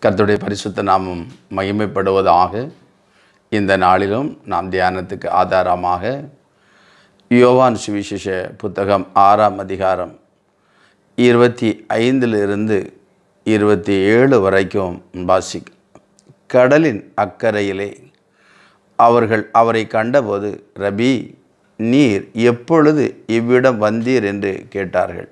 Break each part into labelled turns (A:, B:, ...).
A: கர்த்தருடைய பரிசுத்த நாமம் மகிமைப்படுவதாக இந்த நாளிலும் நாம் தியானத்துக்கு ஆதாரமாக யோவான் சுவிசேஷ புத்தகம் ஆறாம் அதிகாரம் இருபத்தி ஐந்திலிருந்து இருபத்தி ஏழு வரைக்கும் வாசிக்க கடலின் அக்கறையிலே அவர்கள் அவரை கண்டபோது ரபி நீர் எப்பொழுது இவ்விடம் வந்தீர் என்று கேட்டார்கள்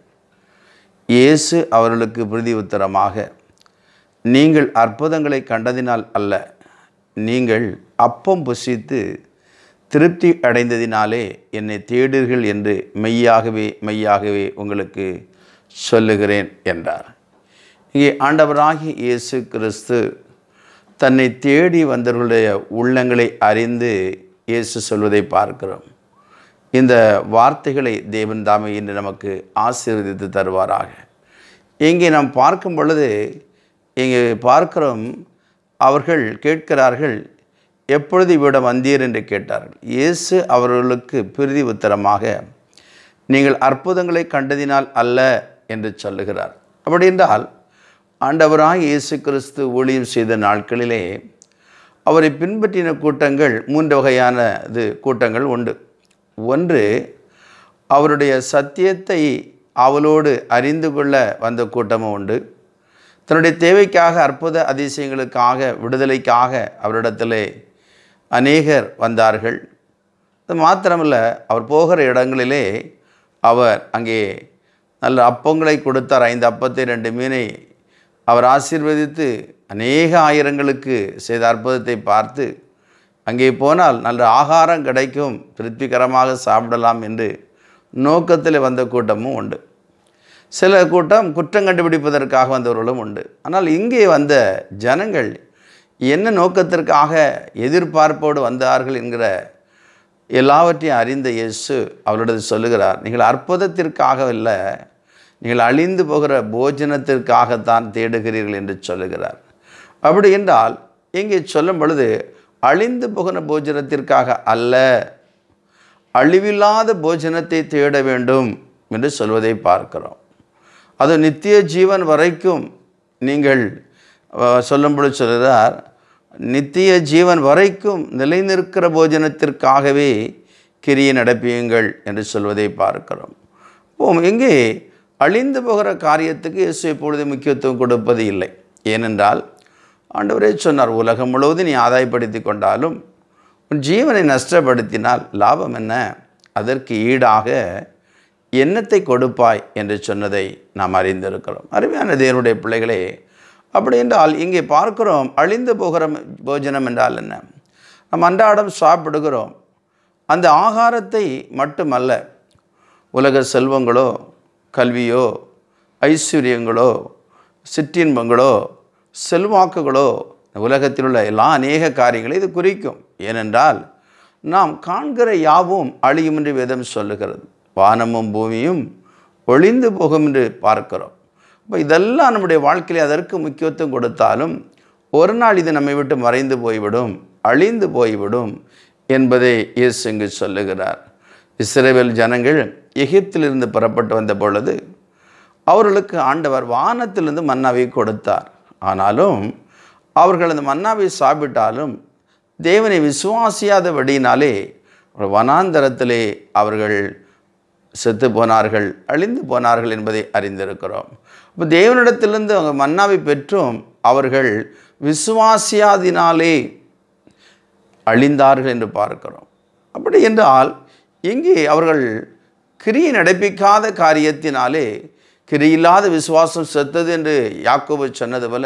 A: இயேசு அவர்களுக்கு பிரதி உத்தரமாக நீங்கள் அற்புதங்களை கண்டதினால் அல்ல நீங்கள் அப்பம் புசித்து திருப்தி அடைந்ததினாலே என்னை தேடுர்கள் என்று மெய்யாகவே மெய்யாகவே உங்களுக்கு சொல்லுகிறேன் என்றார் இங்கே ஆண்டவராகிய இயேசு கிறிஸ்து தன்னை தேடி வந்தவர்களுடைய உள்ளங்களை அறிந்து இயேசு சொல்வதை பார்க்கிறோம் இந்த வார்த்தைகளை தேவன் தாமே இன்று நமக்கு ஆசீர்வதித்து தருவாராக இங்கே நாம் பார்க்கும் பொழுது இங்கே பார்க்கிறோம் அவர்கள் கேட்கிறார்கள் எப்பொழுது இவ்விடம் வந்தீர் என்று கேட்டார்கள் இயேசு அவர்களுக்கு பிரிதி உத்தரமாக நீங்கள் அற்புதங்களை கண்டதினால் அல்ல என்று சொல்லுகிறார் அப்படி என்றால் ஆண்டவராக இயேசு கிறிஸ்து ஊழியம் செய்த நாட்களிலே அவரை பின்பற்றின கூட்டங்கள் மூன்று வகையான இது கூட்டங்கள் உண்டு ஒன்று அவருடைய சத்தியத்தை அவளோடு அறிந்து கொள்ள வந்த கூட்டமும் உண்டு தன்னுடைய தேவைக்காக அற்புத அதிசயங்களுக்காக விடுதலைக்காக அவரிடத்திலே அநேகர் வந்தார்கள் அது மாத்திரமல்ல அவர் போகிற இடங்களிலே அவர் அங்கே நல்ல அப்பங்களை கொடுத்தார் ஐந்து அப்பத்தை ரெண்டு மீனை அவர் ஆசீர்வதித்து அநேக ஆயிரங்களுக்கு செய்த அற்புதத்தை பார்த்து அங்கே போனால் நல்ல ஆகாரம் கிடைக்கும் திருப்திகரமாக சாப்பிடலாம் என்று நோக்கத்தில் வந்த கூட்டமும் உண்டு சில கூட்டம் குற்றம் கண்டுபிடிப்பதற்காக வந்தவர்களும் உண்டு ஆனால் இங்கே வந்த ஜனங்கள் என்ன நோக்கத்திற்காக எதிர்பார்ப்போடு வந்தார்கள் என்கிற எல்லாவற்றையும் அறிந்த இயேசு அவரிடது சொல்லுகிறார் நீங்கள் அற்புதத்திற்காக இல்லை நீங்கள் அழிந்து போகிற போஜனத்திற்காகத்தான் தேடுகிறீர்கள் என்று சொல்லுகிறார் அப்படி என்றால் இங்கே சொல்லும் பொழுது அழிந்து போகிற போஜனத்திற்காக அல்ல அழிவில்லாத போஜனத்தை தேட வேண்டும் என்று சொல்வதை பார்க்கிறோம் அது நித்திய ஜீவன் வரைக்கும் நீங்கள் சொல்லும்பொழுது சொல்கிறார் நித்திய ஜீவன் வரைக்கும் நிலைநிற்கிற போஜனத்திற்காகவே கிரியை நடப்பியுங்கள் என்று சொல்வதை பார்க்கிறோம் ஓ இங்கே அழிந்து போகிற காரியத்துக்கு இயேசு எப்பொழுது முக்கியத்துவம் கொடுப்பது இல்லை ஏனென்றால் ஆண்டவரே சொன்னார் உலகம் முழுவதும் நீ ஆதாயப்படுத்தி கொண்டாலும் உன் ஜீவனை நஷ்டப்படுத்தினால் லாபம் என்ன அதற்கு ஈடாக எண்ணத்தை கொடுப்பாய் என்று சொன்னதை நாம் அறிந்திருக்கிறோம் அருமையான தேவனுடைய பிள்ளைகளே அப்படி என்றால் இங்கே பார்க்கிறோம் அழிந்து போகிற போஜனம் என்றால் என்ன நம் அன்றாடம் சாப்பிடுகிறோம் அந்த ஆகாரத்தை மட்டுமல்ல உலக செல்வங்களோ கல்வியோ ஐஸ்வர்யங்களோ சிற்றின்பங்களோ செல்வாக்குகளோ உலகத்தில் உள்ள எல்லா அநேக காரியங்களை இது குறிக்கும் ஏனென்றால் நாம் காண்கிற யாவும் அழியும் என்று வேதம் சொல்லுகிறது வானமும் பூமியும் ஒளிந்து போகும் என்று பார்க்கிறோம் இப்போ இதெல்லாம் நம்முடைய வாழ்க்கையில் அதற்கு முக்கியத்துவம் கொடுத்தாலும் ஒரு நாள் இது நம்மை விட்டு மறைந்து போய்விடும் அழிந்து போய்விடும் என்பதை இயேசு இங்கு சொல்லுகிறார் இஸ்ரேவேல் ஜனங்கள் எகிப்திலிருந்து புறப்பட்டு வந்த பொழுது அவர்களுக்கு ஆண்டவர் வானத்திலிருந்து மன்னாவை கொடுத்தார் ஆனாலும் அவர்கள் அந்த மன்னாவை சாப்பிட்டாலும் தேவனை விசுவாசியாதபடினாலே வனாந்தரத்திலே அவர்கள் செத்து போனார்கள் அழிந்து போனார்கள் என்பதை அறிந்திருக்கிறோம் இப்போ தேவனிடத்திலிருந்து அவங்க மன்னாவை பெற்றும் அவர்கள் விசுவாசியாதினாலே அழிந்தார்கள் என்று பார்க்கிறோம் அப்படி என்றால் இங்கே அவர்கள் கிரியை நடப்பிக்காத காரியத்தினாலே கிரியில்லாத விசுவாசம் செத்தது என்று யாக்கோபு சொன்னது போல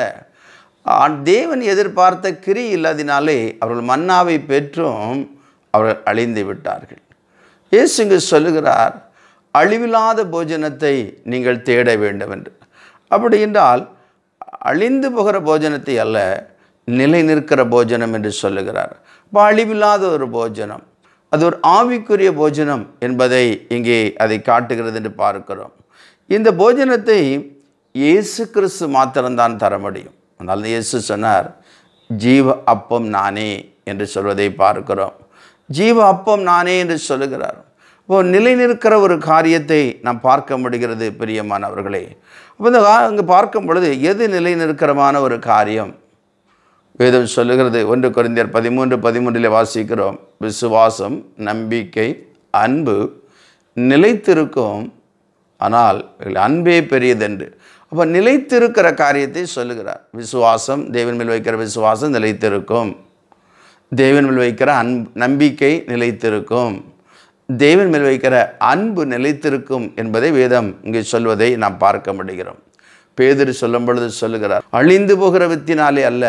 A: தேவன் எதிர்பார்த்த கிரி இல்லாதினாலே அவர்கள் மன்னாவை பெற்றும் அவர்கள் அழிந்து விட்டார்கள் இயேசு இங்கு சொல்லுகிறார் அழிவில்லாத போஜனத்தை நீங்கள் தேட வேண்டும் என்று அப்படி என்றால் அழிந்து போகிற போஜனத்தை அல்ல நிலை நிற்கிற போஜனம் என்று சொல்லுகிறார் இப்போ அழிவில்லாத ஒரு போஜனம் அது ஒரு ஆவிக்குரிய போஜனம் என்பதை இங்கே அதை காட்டுகிறது என்று பார்க்கிறோம் இந்த போஜனத்தை இயேசு கிறிஸ்து மாத்திரம்தான் தர முடியும் அதனால் இயேசு சொன்னார் ஜீவ அப்பம் நானே என்று சொல்வதை பார்க்கிறோம் ஜீவ அப்பம் நானே என்று சொல்லுகிறார் இப்போ நிலை நிற்கிற ஒரு காரியத்தை நாம் பார்க்க முடிகிறது பிரியமானவர்களே அப்போ இந்த அங்கே பார்க்கும் பொழுது எது நிலை நிற்கிறமான ஒரு காரியம் வேதம் சொல்லுகிறது ஒன்று குறைந்தர் பதிமூன்று பதிமூன்றில் வாசிக்கிறோம் விசுவாசம் நம்பிக்கை அன்பு நிலைத்திருக்கும் ஆனால் அன்பே பெரியதென்று அப்போ நிலைத்திருக்கிற காரியத்தை சொல்லுகிறார் விசுவாசம் தேவன் மேல் வைக்கிற விசுவாசம் நிலைத்திருக்கும் தேவன் மேல் வைக்கிற அன் நம்பிக்கை நிலைத்திருக்கும் தேவன் மேல் வைக்கிற அன்பு நிலைத்திருக்கும் என்பதை வேதம் இங்கே சொல்வதை நாம் பார்க்க முடிகிறோம் பேதர் சொல்லும் பொழுது சொல்லுகிறார் அழிந்து போகிற வித்தினாலே அல்ல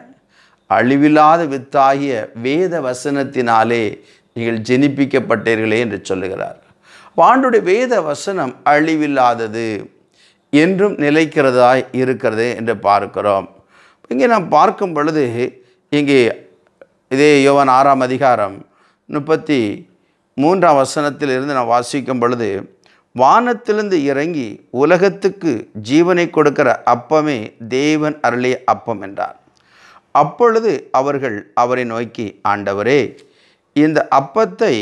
A: அழிவில்லாத வித்தாகிய வேத வசனத்தினாலே நீங்கள் ஜெனிப்பிக்கப்பட்டீர்களே என்று சொல்லுகிறார் ஆண்டுடைய வேத வசனம் அழிவில்லாதது என்றும் நிலைக்கிறதாய் இருக்கிறது என்று பார்க்கிறோம் இங்கே நாம் பார்க்கும் பொழுது இங்கே இதே யோவான் ஆறாம் அதிகாரம் முப்பத்தி மூன்றாம் வசனத்தில் இருந்து நான் வாசிக்கும் பொழுது வானத்திலிருந்து இறங்கி உலகத்துக்கு ஜீவனை கொடுக்கிற அப்பமே தேவன் அருளிய அப்பம் என்றார் அப்பொழுது அவர்கள் அவரை நோக்கி ஆண்டவரே இந்த அப்பத்தை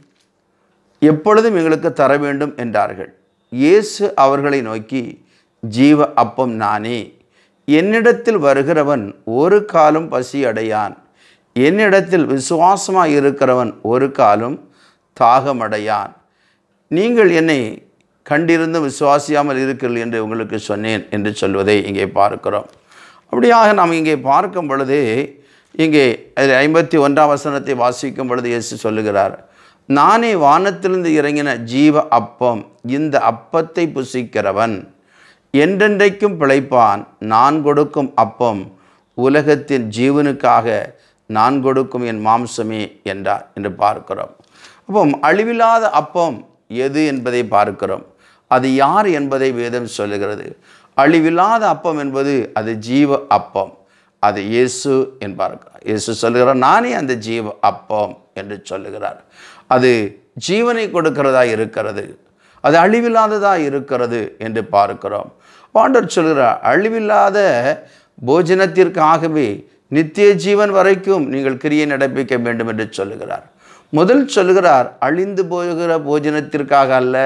A: எப்பொழுதும் எங்களுக்கு தர வேண்டும் என்றார்கள் இயேசு அவர்களை நோக்கி ஜீவ அப்பம் நானே என்னிடத்தில் வருகிறவன் ஒரு காலம் பசி அடையான் என்னிடத்தில் விசுவாசமாக இருக்கிறவன் ஒரு காலம் தாகமடையான் நீங்கள் என்னை கண்டிருந்தும் விசுவாசியாமல் இருக்கிறீர்கள் என்று உங்களுக்கு சொன்னேன் என்று சொல்வதை இங்கே பார்க்கிறோம் அப்படியாக நாம் இங்கே பார்க்கும் பொழுது இங்கே ஐம்பத்தி ஒன்றாம் வசனத்தை வாசிக்கும் பொழுது இயேசு சொல்லுகிறார் நானே வானத்திலிருந்து இறங்கின ஜீவ அப்பம் இந்த அப்பத்தை புசிக்கிறவன் என்றென்றைக்கும் பிழைப்பான் நான் கொடுக்கும் அப்பம் உலகத்தின் ஜீவனுக்காக நான் கொடுக்கும் என் மாம்சமே என்றார் என்று பார்க்கிறோம் அப்போ அழிவில்லாத அப்பம் எது என்பதை பார்க்கிறோம் அது யார் என்பதை வேதம் சொல்லுகிறது அழிவில்லாத அப்பம் என்பது அது ஜீவ அப்பம் அது இயேசு என்பார் இயேசு சொல்லுகிறார் நானே அந்த ஜீவ அப்பம் என்று சொல்லுகிறார் அது ஜீவனை கொடுக்கிறதா இருக்கிறது அது அழிவில்லாததா இருக்கிறது என்று பார்க்கிறோம் பாண்டர் சொல்கிறார் அழிவில்லாத போஜனத்திற்காகவே நித்திய ஜீவன் வரைக்கும் நீங்கள் கிரியை நடப்பிக்க வேண்டும் என்று சொல்லுகிறார் முதல் சொல்லுகிறார் அழிந்து போகிற போஜனத்திற்காக அல்ல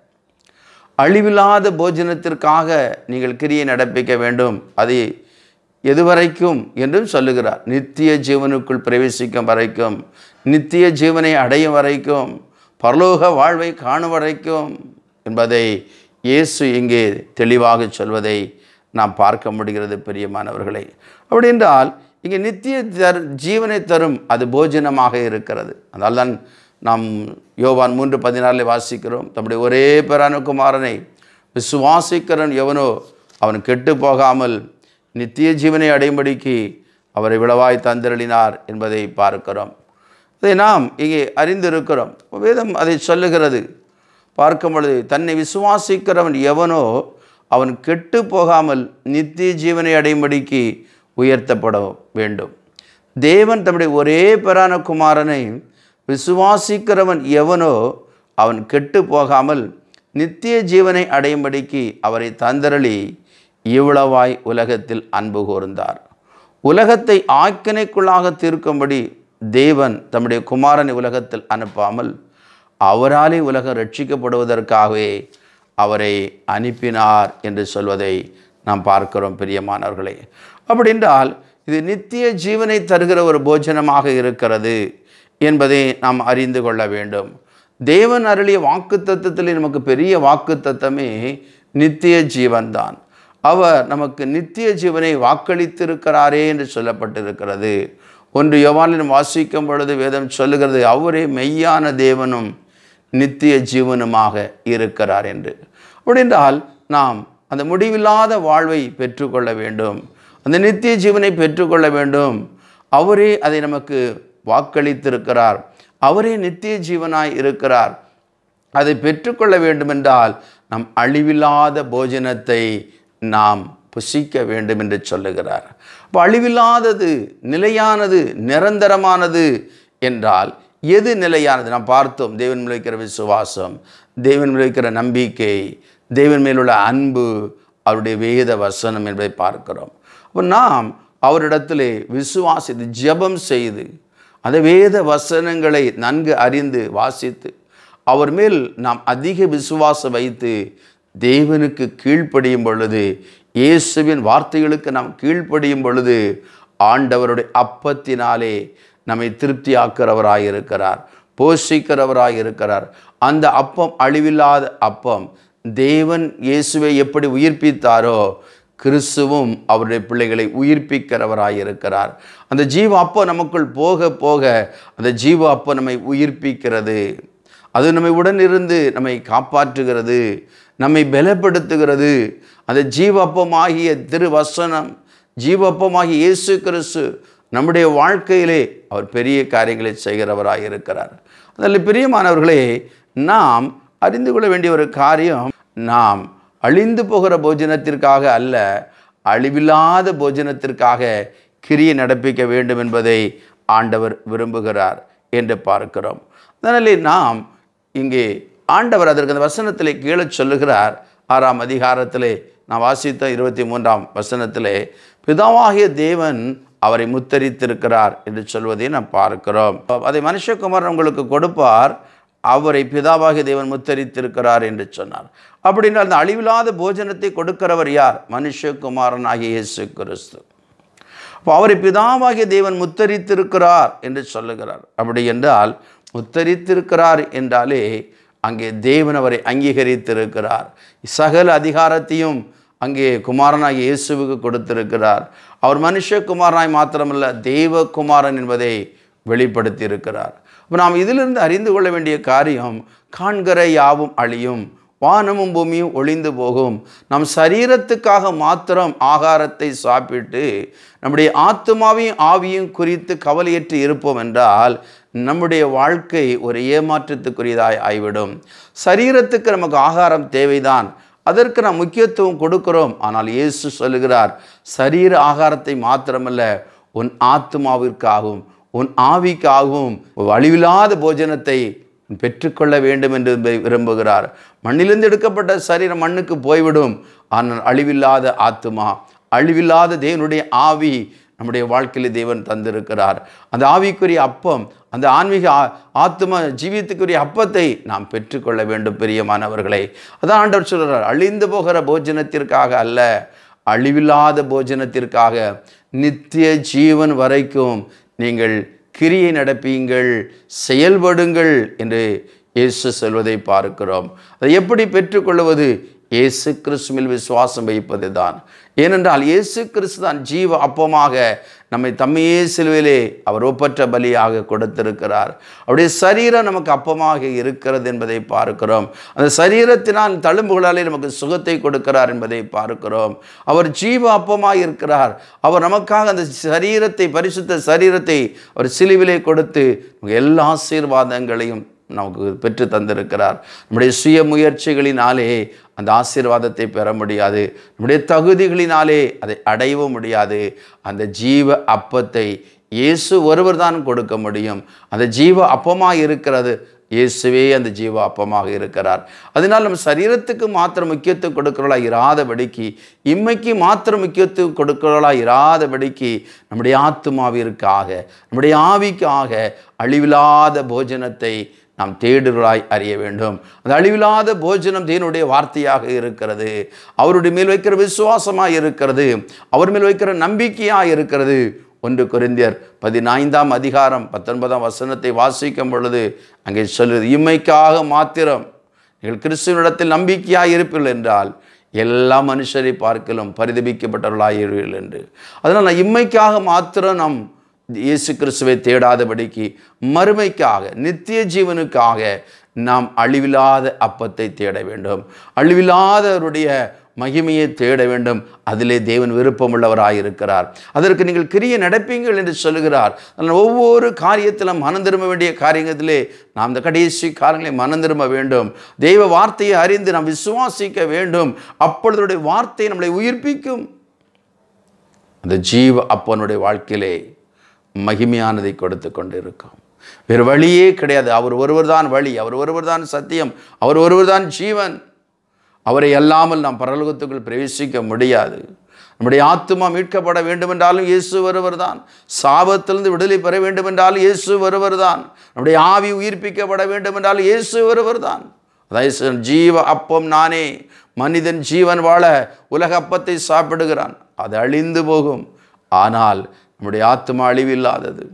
A: அழிவில்லாத போஜனத்திற்காக நீங்கள் கிரியை நடப்பிக்க வேண்டும் அது எதுவரைக்கும் என்றும் சொல்லுகிறார் நித்திய ஜீவனுக்குள் பிரவேசிக்கும் வரைக்கும் நித்திய ஜீவனை அடையும் வரைக்கும் பரலோக வாழ்வை காணும் வரைக்கும் என்பதை இயேசு இங்கே தெளிவாக சொல்வதை நாம் பார்க்க முடிகிறது பிரியமானவர்களே அப்படி என்றால் இங்கே நித்திய தர் ஜீவனை தரும் அது போஜனமாக இருக்கிறது அதனால் தான் நாம் யோவான் மூன்று பதினாலில் வாசிக்கிறோம் தம்முடைய ஒரே பேரான குமாரனை விசுவாசிக்கிறன் எவனோ அவன் கெட்டு போகாமல் நித்திய ஜீவனை அடையும்படிக்கு அவரை விளவாய் தந்திரளினார் என்பதை பார்க்கிறோம் இதை நாம் இங்கே அறிந்திருக்கிறோம் வேதம் அதை சொல்லுகிறது பார்க்கும் பொழுது தன்னை விசுவாசிக்கிறவன் எவனோ அவன் கெட்டு போகாமல் நித்திய ஜீவனை அடையும்படிக்கு உயர்த்தப்பட வேண்டும் தேவன் தம்முடைய ஒரே பெறான குமாரனை விசுவாசிக்கிறவன் எவனோ அவன் கெட்டு போகாமல் நித்திய ஜீவனை அடையும்படிக்கு அவரை தந்தரளி இவ்வளவாய் உலகத்தில் அன்பு கூர்ந்தார் உலகத்தை ஆக்கினைக்குள்ளாக தீர்க்கும்படி தேவன் தம்முடைய குமாரனை உலகத்தில் அனுப்பாமல் அவராலே உலகம் ரட்சிக்கப்படுவதற்காகவே அவரை அனுப்பினார் என்று சொல்வதை நாம் பார்க்கிறோம் பிரியமானவர்களே அப்படி என்றால் இது நித்திய ஜீவனை தருகிற ஒரு போஜனமாக இருக்கிறது என்பதை நாம் அறிந்து கொள்ள வேண்டும் தேவன் அருளிய வாக்கு தத்துவத்தில் நமக்கு பெரிய வாக்கு தத்தமே நித்திய ஜீவன்தான் அவர் நமக்கு நித்திய ஜீவனை வாக்களித்திருக்கிறாரே என்று சொல்லப்பட்டிருக்கிறது ஒன்று யோவானின் வாசிக்கும் பொழுது வேதம் சொல்லுகிறது அவரே மெய்யான தேவனும் நித்திய ஜீவனுமாக இருக்கிறார் என்று அப்படின்றால் நாம் அந்த முடிவில்லாத வாழ்வை பெற்றுக்கொள்ள வேண்டும் அந்த நித்திய ஜீவனை பெற்றுக்கொள்ள வேண்டும் அவரே அதை நமக்கு வாக்களித்திருக்கிறார் அவரே நித்திய ஜீவனாய் இருக்கிறார் அதை பெற்றுக்கொள்ள வேண்டுமென்றால் நம் அழிவில்லாத போஜனத்தை நாம் புசிக்க வேண்டும் என்று சொல்லுகிறார் அப்போ அழிவில்லாதது நிலையானது நிரந்தரமானது என்றால் எது நிலையானது நாம் பார்த்தோம் தேவன் மேல் வைக்கிற விசுவாசம் தேவன் மேல் வைக்கிற நம்பிக்கை தேவன் மேலுள்ள அன்பு அவருடைய வேத வசனம் என்பதை பார்க்கிறோம் அப்போ நாம் அவரிடத்திலே விசுவாசித்து ஜெபம் செய்து அந்த வேத வசனங்களை நன்கு அறிந்து வாசித்து அவர் மேல் நாம் அதிக விசுவாசம் வைத்து தேவனுக்கு கீழ்ப்படியும் பொழுது இயேசுவின் வார்த்தைகளுக்கு நாம் கீழ்ப்படியும் பொழுது ஆண்டவருடைய அப்பத்தினாலே நம்மை திருப்தியாக்குறவராய் இருக்கிறார் போஷிக்கிறவராய் இருக்கிறார் அந்த அப்பம் அழிவில்லாத அப்பம் தேவன் இயேசுவை எப்படி உயிர்ப்பித்தாரோ கிறிஸ்துவும் அவருடைய பிள்ளைகளை உயிர்ப்பிக்கிறவராய் இருக்கிறார் அந்த ஜீவ அப்பம் நமக்குள் போக போக அந்த ஜீவ அப்பம் நம்மை உயிர்ப்பிக்கிறது அது நம்மை உடனிருந்து நம்மை காப்பாற்றுகிறது நம்மை பலப்படுத்துகிறது அந்த ஜீவப்பமாகிய திருவசனம் ஜீவப்பமாகிய இயேசு கிறிஸ்து நம்முடைய வாழ்க்கையிலே அவர் பெரிய காரியங்களை செய்கிறவராக இருக்கிறார் அதில் பிரியமானவர்களே நாம் அறிந்து கொள்ள வேண்டிய ஒரு காரியம் நாம் அழிந்து போகிற போஜனத்திற்காக அல்ல அழிவில்லாத போஜனத்திற்காக கிரியை நடப்பிக்க வேண்டும் என்பதை ஆண்டவர் விரும்புகிறார் என்று பார்க்கிறோம் அதனாலே நாம் இங்கே ஆண்டவர் அதற்கு அந்த வசனத்திலே கீழே சொல்லுகிறார் ஆறாம் அதிகாரத்திலே நான் வாசித்த இருபத்தி மூன்றாம் வசனத்திலே பிதாவாகிய தேவன் அவரை முத்தரித்திருக்கிறார் என்று சொல்வதை நாம் பார்க்கிறோம் அதை மனுஷகுமாரன் உங்களுக்கு கொடுப்பார் அவரை பிதாவாகிய தேவன் முத்தரித்திருக்கிறார் என்று சொன்னார் அப்படின்னா அந்த அழிவில்லாத போஜனத்தை கொடுக்கிறவர் யார் மனுஷகுமாரன் ஆகிய இயேசு கிறிஸ்து அப்போ அவரை பிதாவாகிய தேவன் முத்தரித்திருக்கிறார் என்று சொல்லுகிறார் அப்படி என்றால் முத்தரித்திருக்கிறார் என்றாலே அங்கே தேவன் அவரை அங்கீகரித்திருக்கிறார் சகல அதிகாரத்தையும் அங்கே குமாரனாகிய இயேசுவுக்கு கொடுத்திருக்கிறார் அவர் மனுஷகுமாரனாய் மாத்திரமல்ல தேவகுமாரன் என்பதை வெளிப்படுத்தி இருக்கிறார் அப்போ நாம் இதிலிருந்து அறிந்து கொள்ள வேண்டிய காரியம் காண்கிற யாவும் அழியும் வானமும் பூமியும் ஒளிந்து போகும் நம் சரீரத்துக்காக மாத்திரம் ஆகாரத்தை சாப்பிட்டு நம்முடைய ஆத்மாவையும் ஆவியும் குறித்து கவலையற்று இருப்போம் என்றால் நம்முடைய வாழ்க்கை ஒரு ஏமாற்றத்துக்குரியதாய் ஆய்விடும் சரீரத்துக்கு நமக்கு ஆகாரம் தேவைதான் அதற்கு நாம் முக்கியத்துவம் கொடுக்கிறோம் ஆனால் இயேசு சொல்லுகிறார் சரீர ஆகாரத்தை மாத்திரமல்ல உன் ஆத்மாவிற்காகவும் உன் ஆவிக்காகவும் அழிவில்லாத போஜனத்தை பெற்றுக்கொள்ள வேண்டும் என்று விரும்புகிறார் மண்ணிலிருந்து எடுக்கப்பட்ட சரீரம் மண்ணுக்கு போய்விடும் ஆனால் அழிவில்லாத ஆத்மா அழிவில்லாத தேவனுடைய ஆவி நம்முடைய வாழ்க்கையில் தேவன் தந்திருக்கிறார் அந்த ஆவிக்குரிய அப்பம் அந்த ஆன்மீக ஆத்ம ஜீவியத்துக்குரிய அப்பத்தை நாம் பெற்றுக்கொள்ள வேண்டும் பிரியமானவர்களை அதான் ஆண்டவர் சொல்கிறார் அழிந்து போகிற போஜனத்திற்காக அல்ல அழிவில்லாத போஜனத்திற்காக நித்திய ஜீவன் வரைக்கும் நீங்கள் கிரியை நடப்பீங்கள் செயல்படுங்கள் என்று இயேசு சொல்வதை பார்க்கிறோம் அதை எப்படி பெற்றுக்கொள்வது இயேசு கிறிஸ்துவில் விசுவாசம் வைப்பது தான் ஏனென்றால் இயேசு கிறிஸ்து தான் ஜீவ அப்பமாக நம்மை தம்மையே சிலுவிலே அவர் ஒப்பற்ற பலியாக கொடுத்திருக்கிறார் அவருடைய சரீரம் நமக்கு அப்பமாக இருக்கிறது என்பதை பார்க்கிறோம் அந்த சரீரத்தினால் தழும்புகளாலே நமக்கு சுகத்தை கொடுக்கிறார் என்பதை பார்க்கிறோம் அவர் ஜீவ அப்பமாக இருக்கிறார் அவர் நமக்காக அந்த சரீரத்தை பரிசுத்த சரீரத்தை அவர் சிலுவிலே கொடுத்து எல்லா ஆசீர்வாதங்களையும் நமக்கு பெற்று தந்திருக்கிறார் நம்முடைய சுய முயற்சிகளினாலே அந்த ஆசீர்வாதத்தை பெற முடியாது நம்முடைய தகுதிகளினாலே அதை அடையவும் முடியாது அந்த ஜீவ அப்பத்தை இயேசு ஒருவர் தான் கொடுக்க முடியும் அந்த ஜீவ அப்பமாக இருக்கிறது இயேசுவே அந்த ஜீவ அப்பமாக இருக்கிறார் அதனால் நம்ம சரீரத்துக்கு மாத்திரம் முக்கியத்துவம் கொடுக்கிறவளா இராதபடிக்கு இம்மைக்கு மாத்திரம் முக்கியத்துவம் கொடுக்கிறவளா இராதபடிக்கு நம்முடைய ஆத்மாவிற்காக நம்முடைய ஆவிக்காக அழிவில்லாத போஜனத்தை நாம் தேடுகளாய் அறிய வேண்டும் அந்த அழிவில்லாத போஜனம் தேவனுடைய வார்த்தையாக இருக்கிறது அவருடைய மேல் வைக்கிற விசுவாசமாக இருக்கிறது அவர் மேல் வைக்கிற நம்பிக்கையாக இருக்கிறது ஒன்று கொரிந்தியர் பதினைந்தாம் அதிகாரம் பத்தொன்பதாம் வசனத்தை வாசிக்கும் பொழுது அங்கே சொல்லுது இம்மைக்காக மாத்திரம் நீங்கள் கிறிஸ்துவனிடத்தில் நம்பிக்கையாக இருப்பீர்கள் என்றால் எல்லா மனுஷரை பார்க்கலும் பரிதபிக்கப்பட்டவர்களாயிருவீர்கள் என்று அதனால் நான் இம்மைக்காக மாத்திரம் நாம் இயேசு கிறிஸ்துவை தேடாதபடிக்கு மறுமைக்காக நித்திய ஜீவனுக்காக நாம் அழிவில்லாத அப்பத்தை தேட வேண்டும் அழிவில்லாதவருடைய மகிமையை தேட வேண்டும் அதிலே தேவன் விருப்பமுள்ளவராக இருக்கிறார் அதற்கு நீங்கள் கிரிய நடப்பீங்கள் என்று சொல்லுகிறார் அதனால் ஒவ்வொரு காரியத்திலும் மனம் திரும்ப வேண்டிய காரியத்திலே நாம் இந்த கடைசி காரியங்களை மனம் திரும்ப வேண்டும் தெய்வ வார்த்தையை அறிந்து நாம் விசுவாசிக்க வேண்டும் அப்பொழுதுடைய வார்த்தை நம்மளை உயிர்ப்பிக்கும் அந்த ஜீவ அப்பனுடைய வாழ்க்கையிலே மகிமையானதை கொடுத்து கொண்டிருக்கும் வேறு வழியே கிடையாது அவர் ஒருவர் தான் வழி அவர் ஒருவர் தான் சத்தியம் அவர் ஒருவர் தான் ஜீவன் அவரை அல்லாமல் நாம் பரலோகத்துக்குள் பிரவேசிக்க முடியாது நம்முடைய ஆத்துமா மீட்கப்பட வேண்டுமென்றாலும் இயேசு வருவர் தான் சாபத்திலிருந்து விடுதலை பெற வேண்டுமென்றாலும் இயேசு வருவர் தான் நம்முடைய ஆவி உயிர்ப்பிக்கப்பட வேண்டுமென்றாலும் இயேசு வருவர் தான் அதாவது ஜீவ அப்பம் நானே மனிதன் ஜீவன் வாழ உலக அப்பத்தை சாப்பிடுகிறான் அது அழிந்து போகும் ஆனால் நம்முடைய ஆத்மா அழிவில்லாதது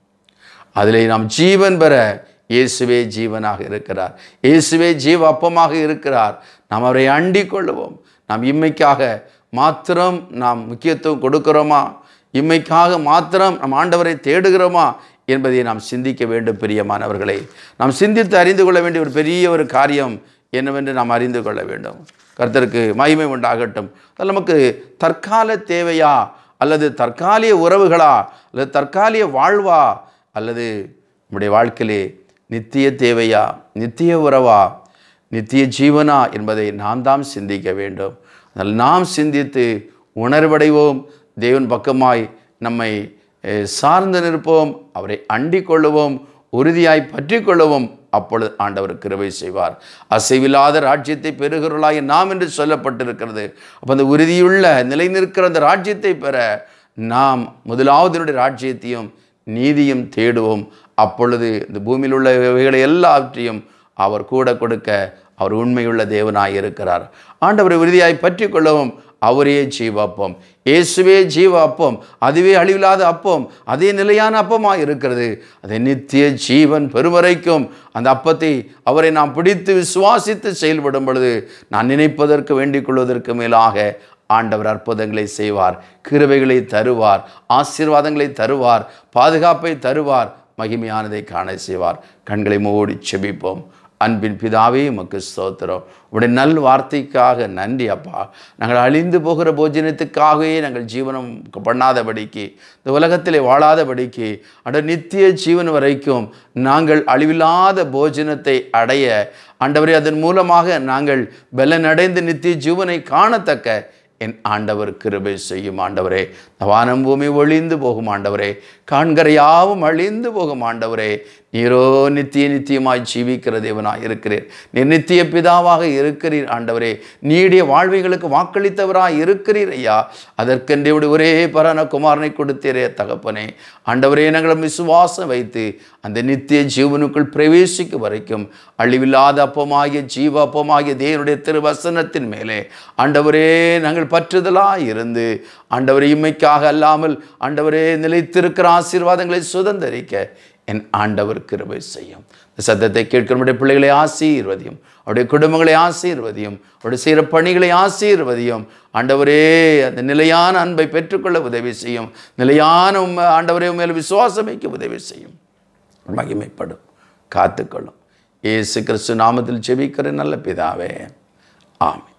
A: அதிலே நாம் ஜீவன் பெற இயேசுவே ஜீவனாக இருக்கிறார் இயேசுவே ஜீவ அப்பமாக இருக்கிறார் நாம் அவரை அண்டிக் கொள்ளுவோம் நாம் இம்மைக்காக மாத்திரம் நாம் முக்கியத்துவம் கொடுக்கிறோமா இம்மைக்காக மாத்திரம் நம் ஆண்டவரை தேடுகிறோமா என்பதை நாம் சிந்திக்க வேண்டும் பிரியமானவர்களே நாம் சிந்தித்து அறிந்து கொள்ள வேண்டிய ஒரு பெரிய ஒரு காரியம் என்னவென்று நாம் அறிந்து கொள்ள வேண்டும் கர்த்தருக்கு மகிமை உண்டாகட்டும் அது நமக்கு தற்கால தேவையா அல்லது தற்காலிக உறவுகளா அல்லது தற்காலிக வாழ்வா அல்லது நம்முடைய வாழ்க்கையிலே நித்திய தேவையா நித்திய உறவா நித்திய ஜீவனா என்பதை நாம் தான் சிந்திக்க வேண்டும் அதனால் நாம் சிந்தித்து உணர்வடைவோம் தேவன் பக்கமாய் நம்மை அஹ், சார்ந்து நிற்போம் அவரை அண்டிக் கொள்ளுவோம் உறுதியாய் பற்றி கொள்ளுவோம் அப்பொழுது ஆண்டவர் கிருபை செய்வார் அசைவில்லாத ராஜ்யத்தை பெறுகிறவர்களாய் நாம் என்று சொல்லப்பட்டிருக்கிறது அப்போ அந்த உறுதியுள்ள நிலை நிற்கிற அந்த ராஜ்யத்தை பெற நாம் முதலாவது என்னுடைய ராஜ்யத்தையும் நீதியும் தேடுவோம் அப்பொழுது இந்த பூமியில் உள்ள இவைகளை எல்லாவற்றையும் அவர் கூட கொடுக்க அவர் உண்மையுள்ள தேவனாய் இருக்கிறார் ஆண்டவரை உறுதியாய் பற்றி கொள்ளவும் அவரே ஜீவ அப்பம் இயேசுவே ஜீவ அப்பம் அதுவே அழிவில்லாத அப்பம் அதே நிலையான அப்பமாக இருக்கிறது அதை நித்திய ஜீவன் பெருவரைக்கும் அந்த அப்பத்தை அவரை நாம் பிடித்து விசுவாசித்து செயல்படும் பொழுது நான் நினைப்பதற்கு வேண்டிக் கொள்வதற்கு மேலாக ஆண்டவர் அற்புதங்களை செய்வார் கிருபைகளை தருவார் ஆசீர்வாதங்களை தருவார் பாதுகாப்பை தருவார் மகிமையானதை காண செய்வார் கண்களை மூடி செபிப்போம் அன்பின் பிதாவே உமக்கு ஸ்தோத்திரம் உடைய நல் வார்த்தைக்காக நன்றி அப்பா நாங்கள் அழிந்து போகிற போஜனத்துக்காகவே நாங்கள் ஜீவனம் பண்ணாதபடிக்கு இந்த உலகத்திலே வாழாதபடிக்கு அட நித்திய ஜீவன் வரைக்கும் நாங்கள் அழிவில்லாத போஜனத்தை அடைய ஆண்டவரே அதன் மூலமாக நாங்கள் பலனடைந்து நித்திய ஜீவனை காணத்தக்க என் ஆண்டவர் கிருபை செய்யும் ஆண்டவரே இந்த வானம் பூமி ஒளிந்து போகும் ஆண்டவரே காண்கரையாவும் அழிந்து போகும் ஆண்டவரே நீரோ நித்திய நித்தியமாய் ஜீவிக்கிற தேவனாய் இருக்கிறீர் நீர் நித்திய பிதாவாக இருக்கிறீர் ஆண்டவரே நீடிய வாழ்வைகளுக்கு வாக்களித்தவராய் இருக்கிறீர் ஐயா அதற்கென்றே உடைய ஒரே பரான குமாரனை கொடுத்தீரே தகப்பனே ஆண்டவரே நாங்களும் விசுவாசம் வைத்து அந்த நித்திய ஜீவனுக்குள் பிரவேசிக்கும் வரைக்கும் அழிவில்லாத அப்பமாகிய ஜீவ அப்பமாகிய தேவனுடைய திருவசனத்தின் மேலே ஆண்டவரே நாங்கள் பற்றுதலாய் இருந்து ஆண்டவரே இம்மைக்காக அல்லாமல் ஆண்டவரே நிலைத்திருக்கிற ஆசீர்வாதங்களை சுதந்தரிக்க என் ஆண்டவர் கிருபை செய்யும் இந்த சத்தத்தை கேட்கிற நம்முடைய பிள்ளைகளை ஆசீர்வதியும் அவருடைய குடும்பங்களை ஆசீர்வதியும் அவருடைய செய்கிற பணிகளை ஆசீர்வதியும் ஆண்டவரே அந்த நிலையான அன்பை பெற்றுக்கொள்ள உதவி செய்யும் நிலையான உண்மை ஆண்டவரே மேல் விசுவாசம் வைக்க உதவி செய்யும் மகிமைப்படும் காத்துக்கொள்ளும் இயேசு கிறிஸ்து நாமத்தில் செபிக்கிற நல்ல பிதாவே ஆமென்